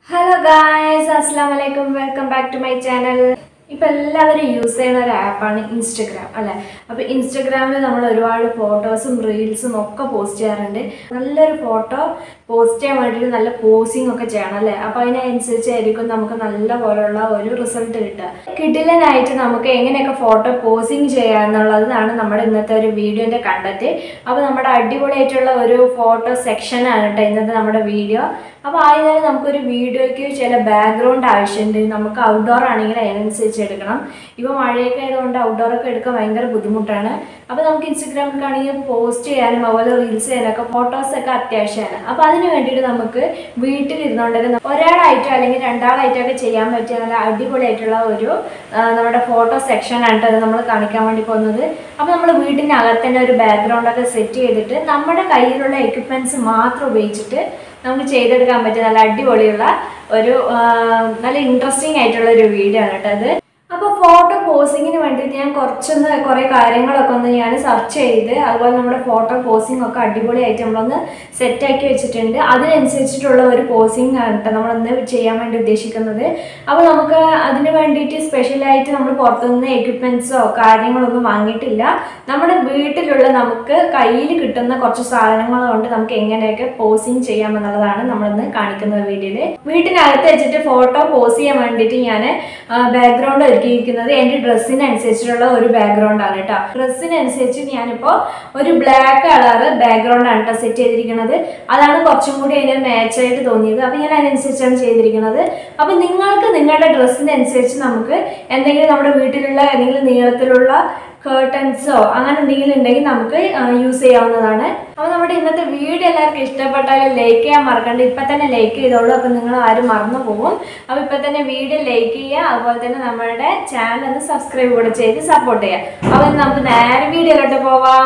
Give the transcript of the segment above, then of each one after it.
hello guys അസ്സാം വലൈക്കും welcome back to my channel ഇപ്പം എല്ലാവരും യൂസ് ചെയ്യുന്ന ഒരു ആപ്പാണ് ഇൻസ്റ്റഗ്രാം അല്ലേ അപ്പോൾ ഇൻസ്റ്റഗ്രാമിൽ നമ്മൾ ഒരുപാട് ഫോട്ടോസും റീൽസും ഒക്കെ പോസ്റ്റ് ചെയ്യാറുണ്ട് നല്ലൊരു ഫോട്ടോ പോസ്റ്റ് ചെയ്യാൻ വേണ്ടിയിട്ട് നല്ല പോസിങ് ഒക്കെ ചെയ്യണം അല്ലേ അപ്പോൾ അതിനനുസരിച്ചായിരിക്കും നമുക്ക് നല്ല പോലുള്ള ഒരു റിസൾട്ട് കിട്ടുക കിടിലനായിട്ട് നമുക്ക് എങ്ങനെയൊക്കെ ഫോട്ടോ പോസിങ് ചെയ്യാന്നുള്ളതാണ് നമ്മുടെ ഇന്നത്തെ ഒരു വീഡിയോൻ്റെ കണ്ടന്റ് അപ്പോൾ നമ്മുടെ അടിപൊളിയായിട്ടുള്ള ഒരു ഫോട്ടോ സെക്ഷനാണ് കേട്ടോ ഇന്നത്തെ നമ്മുടെ വീഡിയോ അപ്പോൾ ആദ്യം തന്നെ നമുക്കൊരു വീഡിയോയ്ക്ക് ചില ബാക്ക്ഗ്രൗണ്ട് ആവശ്യമുണ്ട് നമുക്ക് ഔട്ട്ഡോർ ആണെങ്കിൽ അതിനനുസരിച്ച് എടുക്കണം ഇപ്പോൾ മഴയൊക്കെ ആയതുകൊണ്ട് ഔട്ട്ഡോർ ഒക്കെ എടുക്കാൻ ഭയങ്കര ബുദ്ധിമുട്ടാണ് അപ്പോൾ നമുക്ക് ഇൻസ്റ്റഗ്രാമിലാണെങ്കിൽ പോസ്റ്റ് ചെയ്യാനും അതുപോലെ റീൽസ് ചെയ്യാനൊക്കെ ഫോട്ടോസ് ഒക്കെ അത്യാവശ്യമാണ് അപ്പോൾ അതിന് വേണ്ടിയിട്ട് നമുക്ക് വീട്ടിലിരുന്നുകൊണ്ട് തന്നെ ഒരാളായിട്ടോ അല്ലെങ്കിൽ രണ്ടാളായിട്ടോ ഒക്കെ ചെയ്യാൻ പറ്റിയ നല്ല അടിപൊളിയായിട്ടുള്ള ഒരു ആ, നമ്മുടെ ഫോട്ടോ സെക്ഷനാണ് കേട്ടോ അത് നമ്മൾ കാണിക്കാൻ വേണ്ടി പോകുന്നത് അപ്പോൾ നമ്മൾ വീട്ടിനകത്ത് തന്നെ ഒരു ബാക്ക്ഗ്രൗണ്ട് ഒക്കെ സെറ്റ് ചെയ്തിട്ട് നമ്മുടെ കയ്യിലുള്ള എക്യുപ്മെൻറ്റ്സ് മാത്രം ഉപയോഗിച്ചിട്ട് നമുക്ക് ചെയ്തെടുക്കാൻ പറ്റിയ നല്ല അടിപൊളിയുള്ള ഒരു ആ, നല്ല ഇൻട്രസ്റ്റിംഗ് ആയിട്ടുള്ള ഒരു വീഡിയോ ആണ് കേട്ടോ അത് അപ്പോൾ ഫോട്ടോ പോസിങ്ങിന് വേണ്ടിയിട്ട് ഞാൻ കുറച്ചൊന്ന് കുറേ കാര്യങ്ങളൊക്കെ ഒന്ന് ഞാൻ സെർച്ച് ചെയ്ത് അതുപോലെ നമ്മുടെ ഫോട്ടോ പോസിംഗ് ഒക്കെ അടിപൊളിയായിട്ട് നമ്മളൊന്ന് സെറ്റാക്കി വെച്ചിട്ടുണ്ട് അതിനനുസരിച്ചിട്ടുള്ള ഒരു പോസിംഗ് ആണ് കേട്ടോ നമ്മളൊന്ന് ചെയ്യാൻ വേണ്ടി ഉദ്ദേശിക്കുന്നത് അപ്പോൾ നമുക്ക് അതിന് വേണ്ടിയിട്ട് സ്പെഷ്യലായിട്ട് നമ്മൾ പുറത്തുനിന്ന് എക്യുപ്മെൻറ്റ്സോ കാര്യങ്ങളൊന്നും വാങ്ങിയിട്ടില്ല നമ്മുടെ വീട്ടിലുള്ള നമുക്ക് കയ്യിൽ കിട്ടുന്ന കുറച്ച് സാധനങ്ങൾ കൊണ്ട് നമുക്ക് എങ്ങനെയൊക്കെ പോസിങ് ചെയ്യാമെന്നുള്ളതാണ് നമ്മളിന്ന് കാണിക്കുന്ന വീഡിയോയിൽ വീട്ടിനകത്ത് വെച്ചിട്ട് ഫോട്ടോ പോസ് ചെയ്യാൻ വേണ്ടിയിട്ട് ഞാൻ ബാക്ക്ഗ്രൗണ്ട് ഒരുക്കിയിരിക്കുന്നത് എൻ്റെ ഡ്രസ്സിനനുസരിച്ചിട്ടുള്ള ഒരു ബാക്ക്ഗ്രൗണ്ട് ആണ് കേട്ടോ ഡ്രസ്സിനനുസരിച്ച് ഞാനിപ്പോൾ ഒരു ബ്ലാക്ക് കളറ് ബാക്ക്ഗ്രൗണ്ട് ആണ് കേട്ടോ സെറ്റ് ചെയ്തിരിക്കുന്നത് അതാണ് കുറച്ചും കൂടി അതിന് മാച്ചായിട്ട് തോന്നിയത് അപ്പോൾ ഞാൻ അതിനനുസരിച്ചാണ് ചെയ്തിരിക്കുന്നത് അപ്പോൾ നിങ്ങൾക്ക് നിങ്ങളുടെ ഡ്രസ്സിനനുസരിച്ച് നമുക്ക് എന്തെങ്കിലും നമ്മുടെ വീട്ടിലുള്ള എന്തെങ്കിലും നീളത്തിലുള്ള കേർട്ടൻസോ അങ്ങനെ എന്തെങ്കിലും ഉണ്ടെങ്കിൽ നമുക്ക് യൂസ് ചെയ്യാവുന്നതാണ് അപ്പോൾ നമ്മുടെ ഇന്നത്തെ വീഡിയോ എല്ലാവർക്കും ഇഷ്ടപ്പെട്ടാൽ ലൈക്ക് ചെയ്യാൻ മറക്കണ്ട ഇപ്പം തന്നെ ലൈക്ക് ചെയ്തോളൂ അപ്പോൾ നിങ്ങൾ ആരും മറന്നു പോകും അപ്പോൾ ഇപ്പം തന്നെ വീഡിയോ ലൈക്ക് ചെയ്യുക അതുപോലെ തന്നെ നമ്മുടെ ചാനൽ ഒന്ന് സബ്സ്ക്രൈബ് കൂടെ ചെയ്ത് സപ്പോർട്ട് ചെയ്യുക അപ്പോൾ നമുക്ക് നേരെ വീഡിയോയിലോട്ട് പോവാം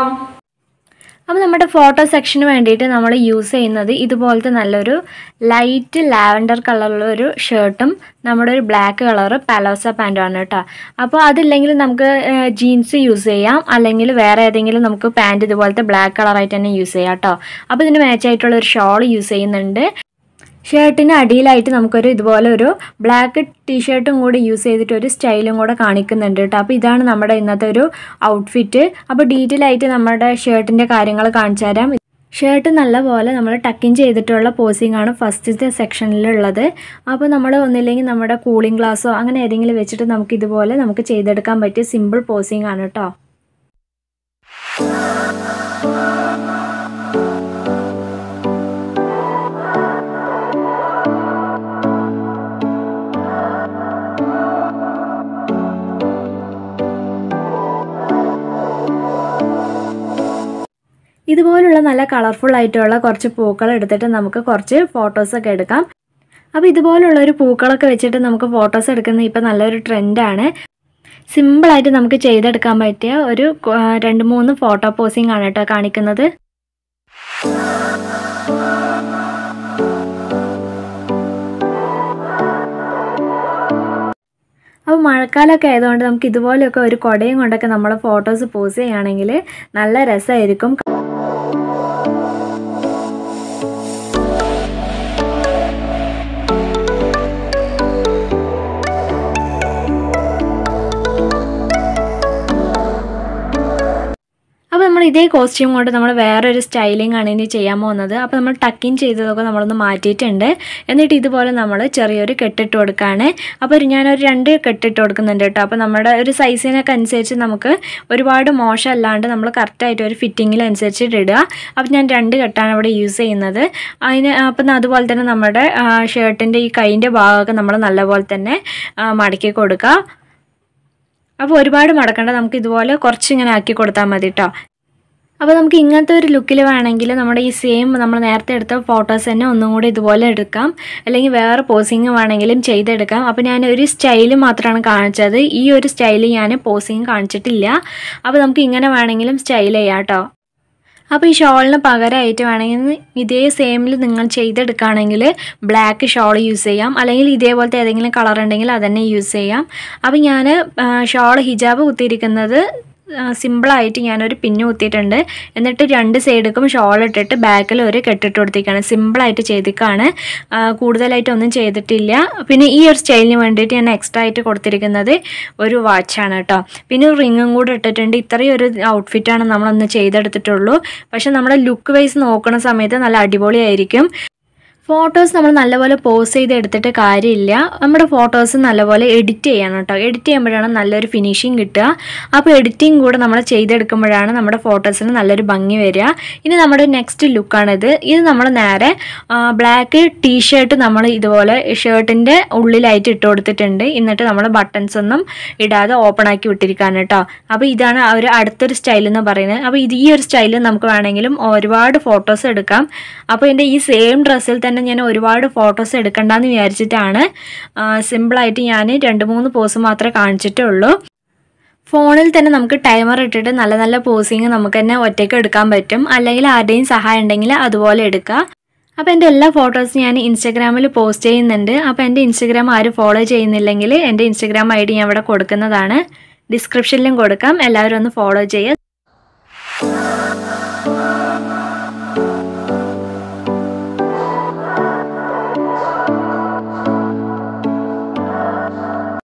അപ്പോൾ നമ്മുടെ ഫോട്ടോ സെക്ഷന് വേണ്ടിയിട്ട് നമ്മൾ യൂസ് ചെയ്യുന്നത് ഇതുപോലത്തെ നല്ലൊരു ലൈറ്റ് ലാവൻഡർ കളറുള്ള ഒരു ഷർട്ടും നമ്മുടെ ഒരു ബ്ലാക്ക് കളറ് പലോസ പാൻറ്റുമാണ് കേട്ടോ അപ്പോൾ അതില്ലെങ്കിൽ നമുക്ക് ജീൻസ് യൂസ് ചെയ്യാം അല്ലെങ്കിൽ വേറെ ഏതെങ്കിലും നമുക്ക് പാൻറ്റ് ഇതുപോലത്തെ ബ്ലാക്ക് കളറായിട്ട് തന്നെ യൂസ് ചെയ്യാം കേട്ടോ അപ്പോൾ ഇതിന് മാച്ചായിട്ടുള്ള ഒരു ഷോൾ യൂസ് ചെയ്യുന്നുണ്ട് ഷർട്ടിന് അടിയിലായിട്ട് നമുക്കൊരു ഇതുപോലെ ഒരു ബ്ലാക്ക് ടീഷർട്ടും കൂടി യൂസ് ചെയ്തിട്ട് ഒരു സ്റ്റൈലും കൂടെ കാണിക്കുന്നുണ്ട് കേട്ടോ അപ്പോൾ ഇതാണ് നമ്മുടെ ഇന്നത്തെ ഒരു ഔട്ട്ഫിറ്റ് അപ്പോൾ ഡീറ്റെയിൽ ആയിട്ട് നമ്മുടെ ഷർട്ടിൻ്റെ കാര്യങ്ങൾ കാണിച്ചു തരാം ഷർട്ട് നല്ലപോലെ നമ്മൾ ടക്കിൻ ചെയ്തിട്ടുള്ള പോസിംഗ് ആണ് ഫസ്റ്റത്തെ സെക്ഷനിലുള്ളത് അപ്പോൾ നമ്മൾ ഒന്നില്ലെങ്കിൽ നമ്മുടെ കൂളിംഗ് ഗ്ലാസ്സോ അങ്ങനെ ഏതെങ്കിലും വെച്ചിട്ട് നമുക്ക് ഇതുപോലെ നമുക്ക് ചെയ്തെടുക്കാൻ പറ്റിയ സിമ്പിൾ പോസിംഗ് ആണ് കേട്ടോ ഇതുപോലുള്ള നല്ല കളർഫുൾ ആയിട്ടുള്ള കുറച്ച് പൂക്കൾ എടുത്തിട്ട് നമുക്ക് കുറച്ച് ഫോട്ടോസൊക്കെ എടുക്കാം അപ്പോൾ ഇതുപോലുള്ള ഒരു പൂക്കളൊക്കെ വെച്ചിട്ട് നമുക്ക് ഫോട്ടോസ് എടുക്കുന്നത് ഇപ്പോൾ നല്ലൊരു ട്രെൻഡാണ് സിമ്പിളായിട്ട് നമുക്ക് ചെയ്തെടുക്കാൻ പറ്റിയ ഒരു ആ, രണ്ട് മൂന്ന് ഫോട്ടോ പോസിംഗ് ആണ് കേട്ടോ കാണിക്കുന്നത് അപ്പോൾ മഴക്കാലമൊക്കെ ആയതുകൊണ്ട് നമുക്ക് ഇതുപോലെയൊക്കെ ഒരു കുടയും കൊണ്ടൊക്കെ നമ്മൾ ഫോട്ടോസ് പോസ് ചെയ്യുകയാണെങ്കിൽ നല്ല രസമായിരിക്കും അപ്പോൾ നമ്മൾ ഇതേ കോസ്റ്റ്യൂം കൊണ്ട് നമ്മൾ വേറൊരു സ്റ്റൈലിംഗ് ആണ് ഇനി ചെയ്യാൻ പോകുന്നത് അപ്പോൾ നമ്മൾ ടക്കിൻ ചെയ്തതൊക്കെ നമ്മളൊന്ന് മാറ്റിയിട്ടുണ്ട് എന്നിട്ട് ഇതുപോലെ നമ്മൾ ചെറിയൊരു കെട്ടിട്ട് കൊടുക്കുകയാണ് അപ്പോൾ ഒരു- ഞാനൊരു രണ്ട് കെട്ടിട്ട് കൊടുക്കുന്നുണ്ട് കേട്ടോ അപ്പോൾ നമ്മുടെ ഒരു സൈസിനൊക്കെ അനുസരിച്ച് നമുക്ക് ഒരുപാട് മോശം അല്ലാണ്ട് നമ്മൾ കറക്റ്റായിട്ട് ഒരു ഫിറ്റിങ്ങിൽ അനുസരിച്ചിട്ട് ഇടുക അപ്പോൾ ഞാൻ രണ്ട് കെട്ടാണ് ഇവിടെ യൂസ് ചെയ്യുന്നത് അതിന് അപ്പം അതുപോലെ തന്നെ നമ്മുടെ ഷർട്ടിൻ്റെ ഈ കൈൻ്റെ ഭാഗമൊക്കെ നമ്മൾ നല്ലപോലെ തന്നെ ആ, മടക്കി കൊടുക്കുക അപ്പോൾ ഒരുപാട് മടക്കണ്ട നമുക്ക് ഇതുപോലെ കുറച്ച് ഇങ്ങനെ ആക്കി കൊടുത്താൽ മതി കേട്ടോ അപ്പോൾ നമുക്ക് ഇങ്ങനത്തെ ഒരു ലുക്കിൽ വേണമെങ്കിൽ നമ്മുടെ ഈ സെയിം നമ്മൾ നേരത്തെ എടുത്ത ഫോട്ടോസ് തന്നെ ഒന്നും കൂടി ഇതുപോലെ എടുക്കാം അല്ലെങ്കിൽ വേറെ പോസിങ് വേണമെങ്കിലും ചെയ്തെടുക്കാം അപ്പോൾ ഞാൻ ഒരു സ്റ്റൈല് മാത്രമാണ് കാണിച്ചത് ഈ ഒരു സ്റ്റൈല് ഞാൻ പോസിങ് കാണിച്ചിട്ടില്ല അപ്പോൾ നമുക്ക് ഇങ്ങനെ വേണമെങ്കിലും സ്റ്റൈൽ ചെയ്യാം കേട്ടോ അപ്പോൾ ഈ ഷോളിന് പകരമായിട്ട് വേണമെങ്കിൽ ഇതേ സെയിമിൽ നിങ്ങൾ ചെയ്തെടുക്കുകയാണെങ്കിൽ ബ്ലാക്ക് ഷോൾ യൂസ് ചെയ്യാം അല്ലെങ്കിൽ ഇതേപോലത്തെ ഏതെങ്കിലും കളർ ഉണ്ടെങ്കിൽ അതന്നെ യൂസ് ചെയ്യാം അപ്പോൾ ഞാൻ ഷോൾ ഹിജാബ് കുത്തിയിരിക്കുന്നത് സിമ്പിളായിട്ട് ഞാനൊരു പിന്ന് കുത്തിയിട്ടുണ്ട് എന്നിട്ട് രണ്ട് സൈഡിലും ഷോൾ ഇട്ടിട്ട് ബാക്കിൽ ഒരു കെട്ടിട്ട് കൊടുത്തേക്കാണ് സിമ്പിളായിട്ട് ചെയ്തിക്കാണ് ആ, കൂടുതലായിട്ടൊന്നും ചെയ്തിട്ടില്ല പിന്നെ ഈ ഒരു സ്റ്റൈലിന് വേണ്ടിയിട്ട് ഞാൻ എക്സ്ട്രാ ആയിട്ട് കൊടുത്തിരിക്കുന്നത് ഒരു വാച്ചാണ് കേട്ടോ പിന്നെ ഒരു റിങ്ങും കൂടെ ഇട്ടിട്ടുണ്ട് ഇത്രയും ഒരു ഔട്ട്ഫിറ്റാണ് നമ്മളൊന്ന് ചെയ്തെടുത്തിട്ടുള്ളൂ പക്ഷെ നമ്മുടെ ലുക്ക് വൈസ് നോക്കുന്ന സമയത്ത് നല്ല അടിപൊളിയായിരിക്കും ഫോട്ടോസ് നമ്മൾ നല്ലപോലെ പോസ് ചെയ്ത് എടുത്തിട്ട് കാര്യമില്ല നമ്മുടെ ഫോട്ടോസ് നല്ലപോലെ എഡിറ്റ് ചെയ്യണം കേട്ടോ എഡിറ്റ് ചെയ്യുമ്പോഴാണ് നല്ലൊരു ഫിനിഷിങ് കിട്ടുക അപ്പോൾ എഡിറ്റിംഗ് കൂടെ നമ്മൾ ചെയ്തെടുക്കുമ്പോഴാണ് നമ്മുടെ ഫോട്ടോസിന് നല്ലൊരു ഭംഗി വരിക ഇനി നമ്മുടെ നെക്സ്റ്റ് ലുക്കാണിത് ഇത് നമ്മൾ നേരെ ബ്ലാക്ക് ടീഷർട്ട് നമ്മൾ ഇതുപോലെ ഷർട്ടിൻ്റെ ഉള്ളിലായിട്ട് ഇട്ട് കൊടുത്തിട്ടുണ്ട് എന്നിട്ട് നമ്മൾ ബട്ടൺസ് ഒന്നും ഇടാതെ ഓപ്പൺ ആക്കി വിട്ടിരിക്കുകയാണ് കേട്ടോ അപ്പോൾ ഇതാണ് ആ ഒരു അടുത്തൊരു സ്റ്റൈൽ എന്ന് പറയുന്നത് അപ്പോൾ ഇത് ഈ ഒരു സ്റ്റൈലിൽ നമുക്ക് വേണമെങ്കിലും ഒരുപാട് ഫോട്ടോസ് എടുക്കാം അപ്പോൾ എൻ്റെ ഈ സെയിം ഡ്രസ്സിൽ തന്നെ ഞാൻ ഒരുപാട് ഫോട്ടോസ് എടുക്കണ്ടെന്ന് വിചാരിച്ചിട്ടാണ് സിമ്പിളായിട്ട് ഞാൻ രണ്ട് മൂന്ന് പോസ് മാത്രമേ കാണിച്ചിട്ടേ ഉള്ളൂ ഫോണിൽ തന്നെ നമുക്ക് ടൈമർ ഇട്ടിട്ട് നല്ല നല്ല പോസിങ് നമുക്ക് തന്നെ ഒറ്റയ്ക്ക് എടുക്കാൻ പറ്റും അല്ലെങ്കിൽ ആരുടെയും സഹായം ഉണ്ടെങ്കിൽ അതുപോലെ എടുക്കുക അപ്പോൾ എൻ്റെ എല്ലാ ഫോട്ടോസും ഞാൻ ഇൻസ്റ്റാഗ്രാമിൽ പോസ്റ്റ് ചെയ്യുന്നുണ്ട് അപ്പോൾ എൻ്റെ ഇൻസ്റ്റാഗ്രാം ആരും ഫോളോ ചെയ്യുന്നില്ലെങ്കിൽ എൻ്റെ ഇൻസ്റ്റാഗ്രാം ഐ ഡി ഞാൻ ഇവിടെ കൊടുക്കുന്നതാണ് ഡിസ്ക്രിപ്ഷനിലും കൊടുക്കാം എല്ലാവരും ഒന്ന് ഫോളോ ചെയ്യുക